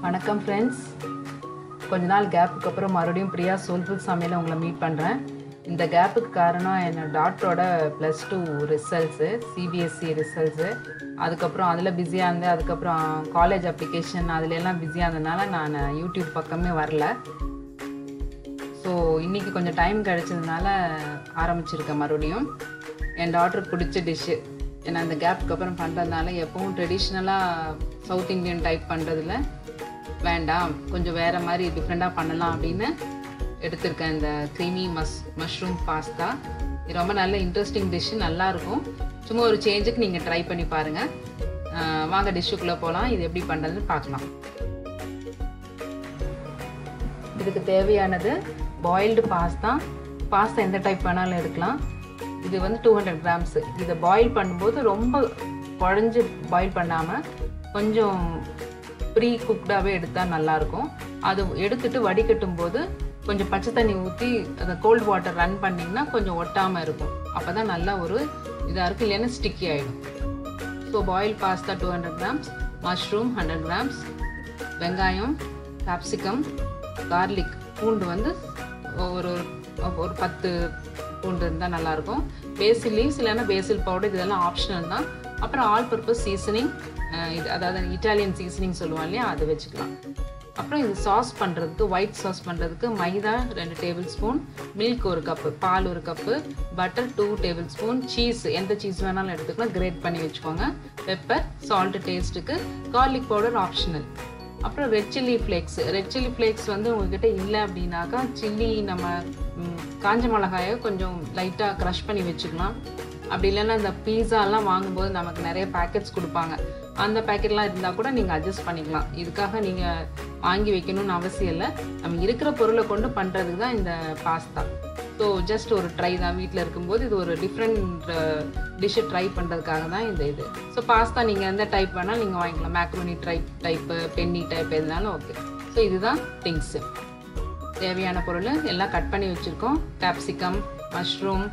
வணக்கம் ஃப்ரெண்ட்ஸ் கொஞ்ச நாள் கேப்புக்கு அப்புறம் மறுபடியும் பிரியா சோல்ஃபுல் சமையல உங்களை மீட் பண்ணுறேன் இந்த கேப்புக்கு காரணம் என்னோட டாக்டரோட plus two results CBSE results அதுக்கப்புறம் அதில் பிஸியாக இருந்தேன் அதுக்கப்புறம் காலேஜ் அப்ளிகேஷன் அதுல எல்லாம் பிஸியாக இருந்ததுனால நான் யூடியூப் பக்கமே வரல ஸோ இன்றைக்கி கொஞ்சம் டைம் கிடைச்சதுனால ஆரம்பிச்சிருக்கேன் மறுபடியும் என் டாட்டருக்கு பிடிச்ச டிஷ்ஷு ஏன்னா இந்த கேப்புக்கு அப்புறம் பண்ணுறதுனால எப்பவும் ட்ரெடிஷ்னலாக சவுத் இந்தியன் டைப் பண்ணுறதுல வேண்டாம் கொஞ்சம் வேறு மாதிரி டிஃப்ரெண்ட்டாக பண்ணலாம் அப்படின்னு எடுத்திருக்கேன் இந்த க்ரீமி மஸ் மஷ்ரூம் பாஸ்தா இது ரொம்ப நல்ல இன்ட்ரெஸ்டிங் டிஷ்ஷு நல்லாயிருக்கும் சும்மா ஒரு சேஞ்சுக்கு நீங்கள் ட்ரை பண்ணி பாருங்கள் வாங்க டிஷ்ஷுக்குள்ளே போகலாம் இது எப்படி பண்ணுறதுன்னு பார்க்கலாம் இதுக்கு தேவையானது பாயில்டு பாஸ்தா பாஸ்தா எந்த டைப் வேணாலும் எடுக்கலாம் இது வந்து டூ ஹண்ட்ரட் கிராம்ஸு இதை பாயில் பண்ணும்போது ரொம்ப குழஞ்சி பாயில் பண்ணாமல் கொஞ்சம் ப்ரீ குக்டாகவே எடுத்தால் நல்லாயிருக்கும் அது எடுத்துட்டு வடிகட்டும் போது கொஞ்சம் பச்சை தண்ணி ஊற்றி அந்த கோல்டு வாட்டர் ரன் பண்ணிங்கன்னா கொஞ்சம் ஒட்டாமல் இருக்கும் அப்போ தான் நல்லா ஒரு இதாக இருக்கும் இல்லைன்னா ஸ்டிக்கி ஆகிடும் so boil pasta two hundred grams mushroom hundred grams வெங்காயம் கேப்சிகம் கார்லிக் பூண்டு வந்து ஒரு ஒரு பத்து பூண்டு இருந்தால் நல்லாயிருக்கும் பேசில் லீவ்ஸ் இல்லைன்னா பேசில் பவுடர் இதெல்லாம் ஆப்ஷனல் தான் அப்புறம் ஆல் பர்பஸ் சீசனிங் இது அதாவது இட்டாலியன் சீசனிங் சொல்லுவோம் இல்லையா அது வச்சுக்கலாம் அப்புறம் இது சாஸ் பண்ணுறதுக்கு ஒயிட் சாஸ் பண்ணுறதுக்கு மைதா ரெண்டு டேபிள் ஸ்பூன் மில்க் ஒரு கப்பு பால் ஒரு cup butter two tablespoon cheese எந்த சீஸ் வேணாலும் எடுத்துக்கலாம் கிரேட் பண்ணி வச்சுக்கோங்க பெப்பர் சால்ட் டேஸ்ட்டுக்கு கார்லிக் பவுடர் ஆப்ஷனல் அப்புறம் red chilli flakes red chilli flakes வந்து உங்ககிட்ட இல்லை அப்படின்னாக்கா சில்லி நம்ம காஞ்ச மிளகாயை கொஞ்சம் லைட்டாக க்ரஷ் பண்ணி வச்சுக்கலாம் அப்படி இல்லைன்னா இந்த பீஸாலாம் வாங்கும்போது நமக்கு நிறைய பேக்கெட்ஸ் கொடுப்பாங்க அந்த பேக்கெட்லாம் இருந்தால் கூட நீங்கள் அட்ஜஸ்ட் பண்ணிக்கலாம் இதுக்காக நீங்கள் வாங்கி வைக்கணும்னு அவசியம் இல்லை நம்ம இருக்கிற பொருளை கொண்டு பண்ணுறதுக்கு தான் இந்த பாஸ்தா ஸோ ஜஸ்ட் ஒரு ட்ரை தான் வீட்டில் இருக்கும்போது இது ஒரு டிஃப்ரெண்ட் டிஷ்ஷை ட்ரை பண்ணுறதுக்காக தான் இந்த இது ஸோ பாஸ்தா நீங்கள் எந்த டைப் வேணால் நீங்கள் வாங்கிக்கலாம் macaroni type type penne type எதுனாலும் ஓகே ஸோ இதுதான் திங்ஸு தேவையான பொருள் எல்லாம் கட் பண்ணி வச்சுருக்கோம் capsicum mushroom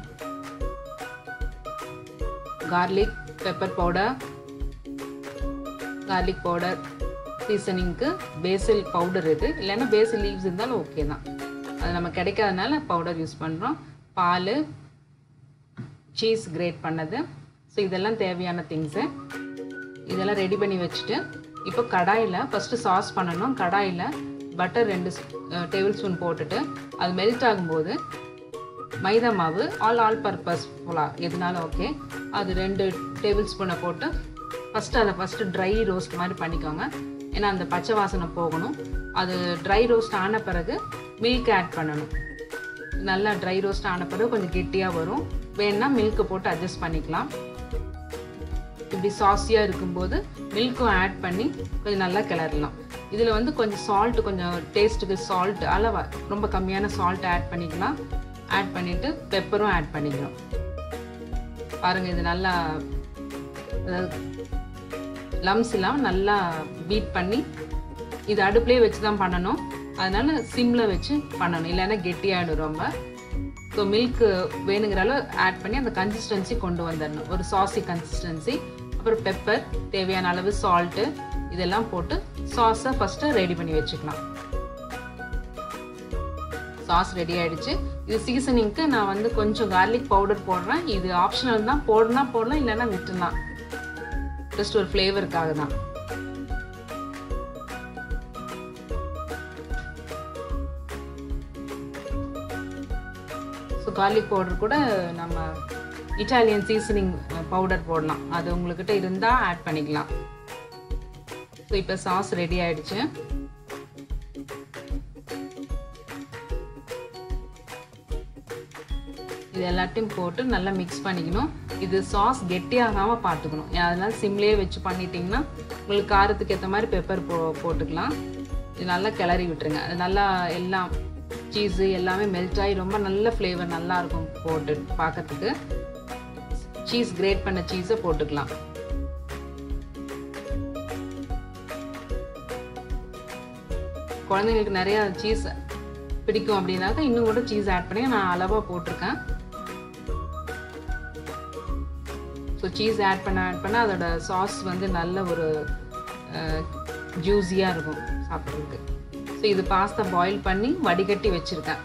garlic pepper powder garlic powder சீசனிங்க்கு பேசில் பவுடர் இது இல்லைன்னா பேசில் லீவ்ஸ் இருந்தாலும் ஓகே தான் அது நம்ம கிடைக்காதனால பவுடர் யூஸ் பண்ணுறோம் பால் சீஸ் கிரேட் பண்ணது ஸோ இதெல்லாம் தேவையான திங்ஸு இதெல்லாம் ரெடி பண்ணி வச்சுட்டு இப்போ கடாயில் ஃபஸ்ட்டு சாஸ் பண்ணணும் கடாயில் பட்டர் ரெண்டு டேபிள் ஸ்பூன் போட்டுட்டு அது மெல்ட் ஆகும்போது மைதா மாவு ஆல் ஆல் பர்பஸ் போலா எதுனாலும் ஓகே அது ரெண்டு டேபிள் ஸ்பூனை போட்டு ஃபஸ்ட்டு அதை ஃபஸ்ட்டு ட்ரை ரோஸ்ட் மாதிரி பண்ணிக்கோங்க ஏன்னா அந்த பச்சை வாசனை போகணும் அது ட்ரை ரோஸ்ட் ஆன பிறகு மில்க் ஆட் பண்ணணும் நல்லா ட்ரை ரோஸ்ட் ஆன பிறகு கொஞ்சம் கெட்டியாக வரும் வேணுன்னா மில்க்கு போட்டு அட்ஜஸ்ட் பண்ணிக்கலாம் இப்படி சாஸியாக இருக்கும்போது மில்க்கும் ஆட் பண்ணி கொஞ்சம் நல்லா கிளறலாம் இதில் வந்து கொஞ்சம் சால்ட் கொஞ்சம் டேஸ்ட்டுக்கு சால்ட் அளவாக ரொம்ப கம்மியான சால்ட் ஆட் பண்ணிக்கலாம் ஆட் பண்ணிவிட்டு பெப்பரும் ஆட் பண்ணிக்கணும் பாருங்கள் இது நல்லா லம்ஸ் இல்லாமல் நல்லா பீட் பண்ணி இது அடுப்புலேயே வச்சு தான் பண்ணணும் அதனால் சிம்மில் வச்சு பண்ணணும் இல்லைன்னா கெட்டியாகிடும் ரொம்ப ஸோ மில்க்கு வேணுங்கிற அளவு ஆட் பண்ணி அந்த கன்சிஸ்டன்சி கொண்டு வந்துடணும் ஒரு சாஸி கன்சிஸ்டன்சி அப்புறம் பெப்பர் தேவையான அளவு சால்ட்டு இதெல்லாம் போட்டு சாஸை ஃபஸ்ட்டு ரெடி பண்ணி வச்சுக்கலாம் சாஸ் ரெடி ஆகிடுச்சு இது சீசனிங்க்கு நான் வந்து கொஞ்சம் கார்லிக் பவுடர் போடுறேன் இது ஆப்ஷனல் தான் போடனா போடலாம் இல்லைன்னா விட்டுலாம் ஜஸ்ட் ஒரு ஃப்ளேவருக்காக தான் ஸோ கார்லிக் பவுடர் கூட நம்ம இட்டாலியன் சீசனிங் பவுடர் போடலாம் அது உங்கள்கிட்ட இருந்தால் ஆட் பண்ணிக்கலாம் ஸோ இப்போ சாஸ் ரெடி ஆயிடுச்சு இது எல்லாத்தையும் போட்டு நல்லா மிக்ஸ் பண்ணிக்கணும் இது சாஸ் கெட்டியாகாமல் பார்த்துக்கணும் அதனால் சிம்லேயே வச்சு பண்ணிட்டீங்கன்னா உங்களுக்கு காரத்துக்கு ஏற்ற மாதிரி பெப்பர் போ போட்டுக்கலாம் இது நல்லா கிளறி விட்டுருங்க அது நல்லா எல்லாம் சீஸு எல்லாமே மெல்ட் ஆகி ரொம்ப நல்ல ஃப்ளேவர் நல்லாயிருக்கும் போட்டு பார்க்கறதுக்கு சீஸ் கிரேட் பண்ண சீஸை போட்டுக்கலாம் குழந்தைங்களுக்கு நிறையா சீஸ் பிடிக்கும் அப்படின்னாக்கா இன்னும் கூட சீஸ் ஆட் பண்ணி நான் அளவாக போட்டிருக்கேன் ஸோ சீஸ் ஆட் பண்ண ஆட் பண்ண அதோட சாஸ் வந்து நல்ல ஒரு ஜூஸியாக இருக்கும் சாப்பிட்றதுக்கு ஸோ இது பாஸ்தா பாயில் பண்ணி வடிகட்டி வச்சுருக்கேன்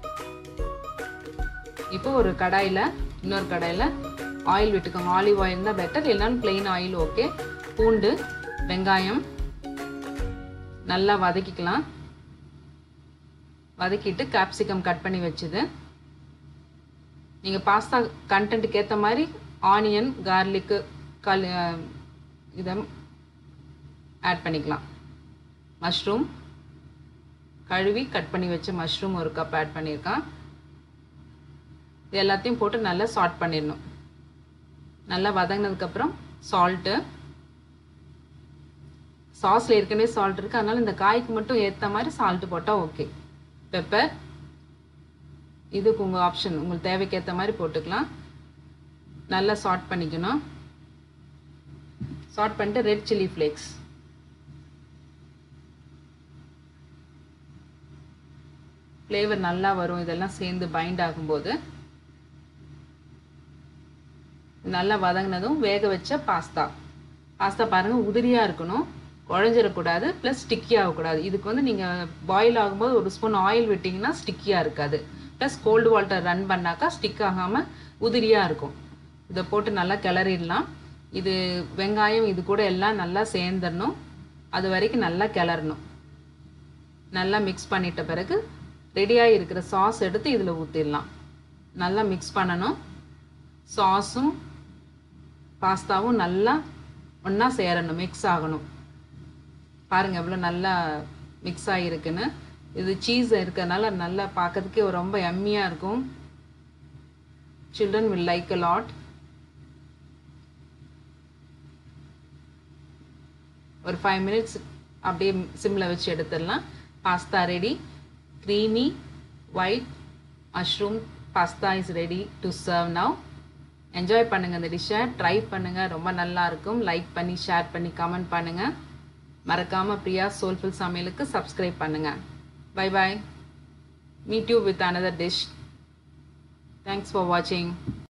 இப்போ ஒரு கடாயில் இன்னொரு கடாயில் ஆயில் விட்டுக்கோங்க ஆலிவ் ஆயில் தான் பெட்டர் இல்லைனாலும் பிளெயின் ஆயில் ஓகே பூண்டு வெங்காயம் நல்லா வதக்கிக்கலாம் வதக்கிட்டு கேப்சிகம் கட் பண்ணி வச்சுது நீங்கள் பாஸ்தா கண்டென்ட்டுக்கு ஏற்ற மாதிரி ஆனியன் கார்லிக்கு கல் இதை ஆட் பண்ணிக்கலாம் மஷ்ரூம் கழுவி கட் பண்ணி வச்ச மஷ்ரூம் ஒரு கப் ஆட் பண்ணியிருக்கேன் இது எல்லாத்தையும் போட்டு நல்லா சாட் பண்ணிடணும் நல்லா வதங்கினதுக்கப்புறம் சால்ட்டு சாஸில் ஏற்கனவே சால்ட் இருக்குது அதனால் இந்த காய்க்கு மட்டும் ஏற்ற மாதிரி சால்ட்டு போட்டால் ஓகே பெப்பர் இதுக்கு உங்கள் ஆப்ஷன் உங்களுக்கு தேவைக்கு ஏற்ற மாதிரி போட்டுக்கலாம் நல்லா சாட் பண்ணிக்கணும் சாட் பண்ணிட்டு ரெட் சில்லி ஃப்ளேக்ஸ் ஃப்ளேவர் நல்லா வரும் இதெல்லாம் சேர்ந்து பைண்ட் ஆகும்போது நல்லா வதங்கினதும் வேக வச்ச பாஸ்தா பாஸ்தா பாருங்கள் உதிரியாக இருக்கணும் குழஞ்சிடக்கூடாது ப்ளஸ் ஸ்டிக்கி ஆகக்கூடாது இதுக்கு வந்து நீங்கள் பாயில் ஆகும்போது ஒரு ஸ்பூன் ஆயில் விட்டிங்கன்னா ஸ்டிக்கியாக இருக்காது ப்ளஸ் கோல்டு வாட்டர் ரன் பண்ணாக்கா ஸ்டிக் ஆகாமல் உதிரியாக இருக்கும் இதை போட்டு நல்லா கிளறிடலாம் இது வெங்காயம் இது கூட எல்லாம் நல்லா சேர்ந்துடணும் அது வரைக்கும் நல்லா கிளறணும் நல்லா மிக்ஸ் பண்ணிட்ட பிறகு ரெடியாக இருக்கிற சாஸ் எடுத்து இதில் ஊற்றிடலாம் நல்லா மிக்ஸ் பண்ணணும் சாஸும் பாஸ்தாவும் நல்லா ஒன்றா சேரணும் மிக்ஸ் ஆகணும் பாருங்கள் எவ்வளோ நல்லா மிக்ஸ் ஆகிருக்குன்னு இது சீஸ் இருக்கிறதுனால நல்லா பார்க்கறதுக்கே ரொம்ப எம்மியாக இருக்கும் children will like a lot ஒரு ஃபைவ் மினிட்ஸ் அப்படியே சிம்மில் வச்சு எடுத்துடலாம் pasta ready creamy white mushroom pasta is ready to serve now enjoy பண்ணுங்கள் இந்த டிஷ்ஷை ட்ரை பண்ணுங்கள் ரொம்ப நல்லா இருக்கும் லைக் பண்ணி ஷேர் பண்ணி கமெண்ட் பண்ணுங்கள் மறக்காமல் பிரியா சோல்ஃபுல் சமையலுக்கு சப்ஸ்கிரைப் பண்ணுங்கள் bye bye meet you with another dish thanks for வாட்சிங்